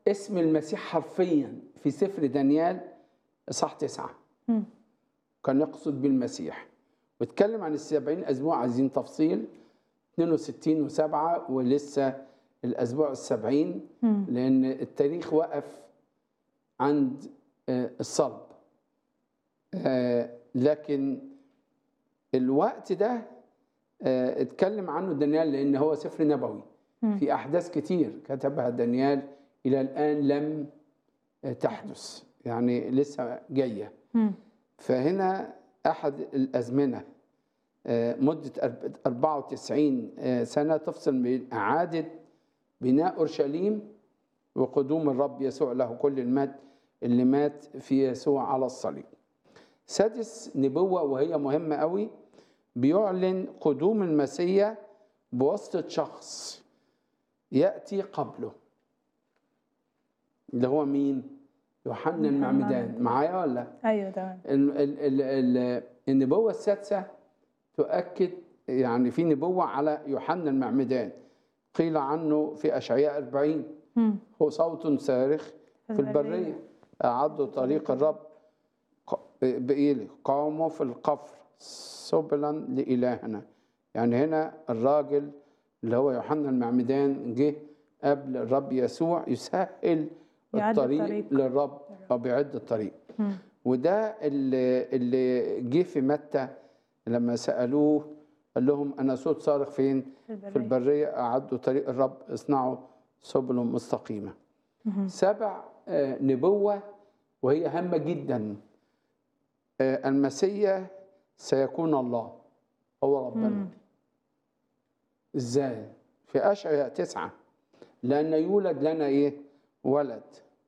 اسم المسيح حرفيا في سفر دانيال اصحاح تسعة مم. كان يقصد بالمسيح واتكلم عن السبعين أسبوع عايزين تفصيل 62 وسبعة ولسه الأسبوع السبعين مم. لأن التاريخ وقف عند آه، الصلب آه، لكن الوقت ده آه، اتكلم عنه دانيال لأن هو سفر نبوي مم. في أحداث كتير كتبها دانيال إلى الآن لم آه، تحدث يعني لسه جايه مم. فهنا أحد الأزمنة آه، مدة أرب- 94 آه، سنة تفصل بين إعادة بناء أورشليم وقدوم الرب يسوع له كل المجد اللي مات في يسوع على الصليب سادس نبوة وهي مهمة قوي بيعلن قدوم المسيح بواسطة شخص يأتي قبله اللي هو مين؟ يوحنا المعمدان معايا ولا لا؟ ايوه تمام ال- ال- ال- ال- النبوة السادسة تؤكد يعني في نبوة على يوحنا المعمدان قيل عنه في أشعياء 40 مم. هو صوت صارخ في البرية أعدوا طريق الرب ق- بإيه قاموا في القفر سبلا لإلهنا يعني هنا الراجل اللي هو يوحنا المعمدان جه قبل الرب يسوع يسهل يعد الطريق, الطريق. للرب أو بيعد الطريق مم. وده اللي, اللي جه في متى لما سألوه قال لهم أنا صوت صارخ فين؟ في في البرية البرية أعدوا طريق الرب اصنعوا سبل مستقيمة مهم. سبع آه، نبوة وهي هامة جدا آه، المسيح سيكون الله هو ربنا مم. ازاي في اشعياء تسعة لان يولد لنا ايه ولد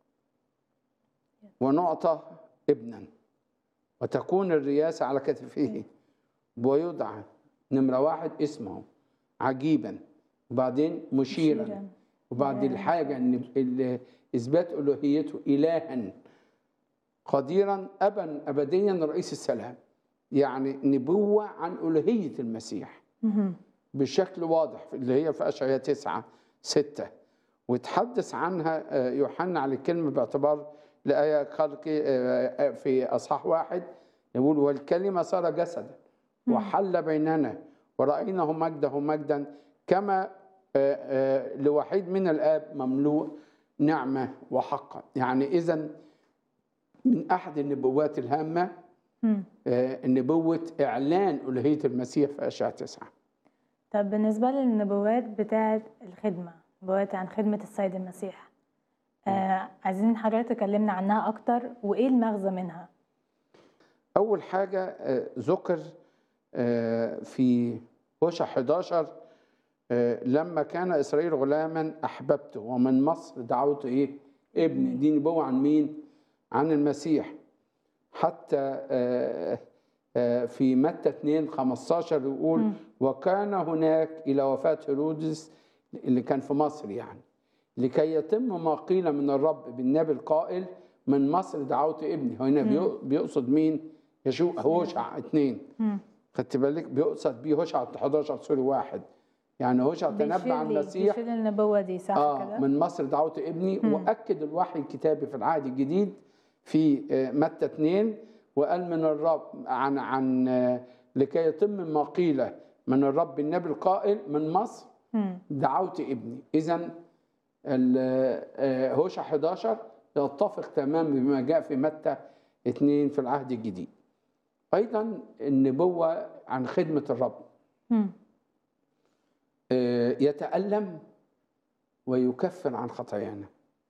ونعطى ابنا وتكون الرياسة على كتفه ويدعى نمرة واحد اسمه عجيبا وبعدين مشيرا مشيراً. وبعد إلهاً. الحاجة ان ال- اثبات الوهيته الها قديرا ابا ابديا رئيس السلام يعني نبوة عن الوهية المسيح مهم. بشكل واضح اللي هي في أشعياء تسعة ستة وتحدث عنها آه، يوحنا على الكلمة باعتبار لآية خلق آه، في أصحاح واحد يقول والكلمة صار جسدا وحل بيننا ورأيناه مجده مجدا كما آه، آه، لوحيد من الآب مملوء نعمة وحقا يعني إذا من أحد النبوات الهامة مم. آه، نبوة إعلان ألوهية المسيح في أشعياء تسعة طب بالنسبة للنبوات بتاعة الخدمة نبوات عن خدمة السيد المسيح آه عايزين حضرتك تكلمنا عنها أكتر وإيه المغزى منها أول حاجة آه، ذكر آه، في هوشع 11 آه، لما كان إسرائيل غلاما أحببته ومن مصر دعوته إيه؟ ابني دي نبوة عن مين؟ عن المسيح حتى آه، آه، في متى 2 15 يقول مم. وكان هناك إلى وفاة هيرودس اللي كان في مصر يعني لكي يتم ما قيل من الرب بالنبي القائل من مصر دعوت ابني هنا بيق- بيقصد مين يشوع هوشع اتنين مم. خدت بالك بيقصد بيه هوشع 11 سوري واحد يعني هوشع تنبأ بيشير عن لي- المسيح بيشير النبوة دي صح اه كده؟ من مصر دعوت ابني واكد الوحي الكتابي في العهد الجديد في آه، متى 2 وقال من الرب عن عن آه، لكي يتم ما قيل من الرب النبي القائل من مصر مم. دعوت ابني اذا هوشع 11 يتفق تماما بما جاء في متى 2 في العهد الجديد ايضا النبوه عن خدمه الرب مم. آه، يتألم ويكفر عن خطايانا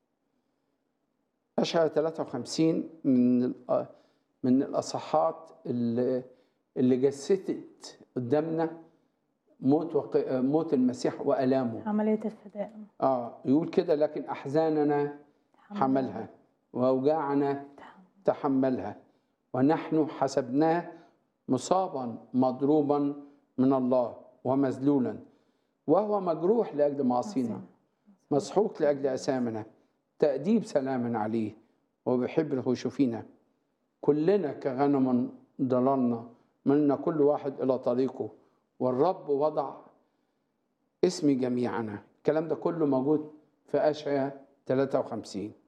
أشعر 53 من الأ- من الأصحات اللي اللي جسدت قدامنا موت وق... موت المسيح وآلامه عملية الفداء اه يقول كده لكن أحزاننا حملها وأوجاعنا تحملها ونحن حسبناه مصابا مضروبا من الله ومذلولا وهو مجروح لأجل معاصينا مسحوق لأجل أسامنا تأديب سلام عليه وبحبره شفينا كلنا كغنم ضللنا ملنا كل واحد إلى طريقه والرب وضع اسم جميعنا الكلام ده كله موجود في أشعياء 53